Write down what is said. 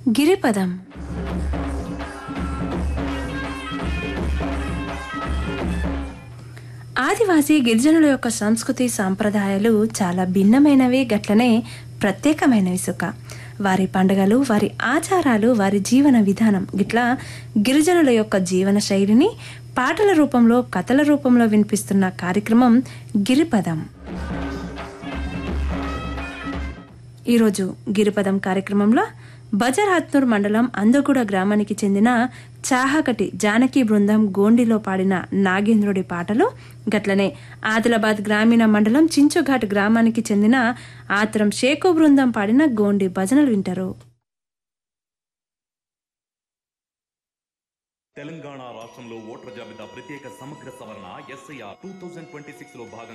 గిరిపదం ఆదివాసీ గిరిజనుల యొక్క సంస్కృతి సాంప్రదాయాలు చాలా భిన్నమైనవి గట్లనే ప్రత్యేకమైనవి సుఖ వారి పండుగలు వారి ఆచారాలు వారి జీవన విధానం గిట్లా గిరిజనుల యొక్క జీవన శైలిని పాటల రూపంలో కథల రూపంలో వినిపిస్తున్న కార్యక్రమం గిరిపదం ఈరోజు గిరిపదం కార్యక్రమంలో బజర్హత్నూర్ మండలం అందగూడ గ్రామానికి చెందిన చాహకటి జానకి బృందం గోండిలో పాడిన నాగేంద్రుడి పాటలు గట్లనే ఆదిలాబాద్ గ్రామీణ మండలం చించుఘాట్ గ్రామానికి చెందిన ఆత్రం షేకు బృందం పాడిన గోండి భజనలు వింటారు తెలంగాణ రాష్ట్రంలో ఓటర్ల జాబితా ప్రత్యేక సమగ్ర సవరణ SIR two thousand twenty six లో భాగంగా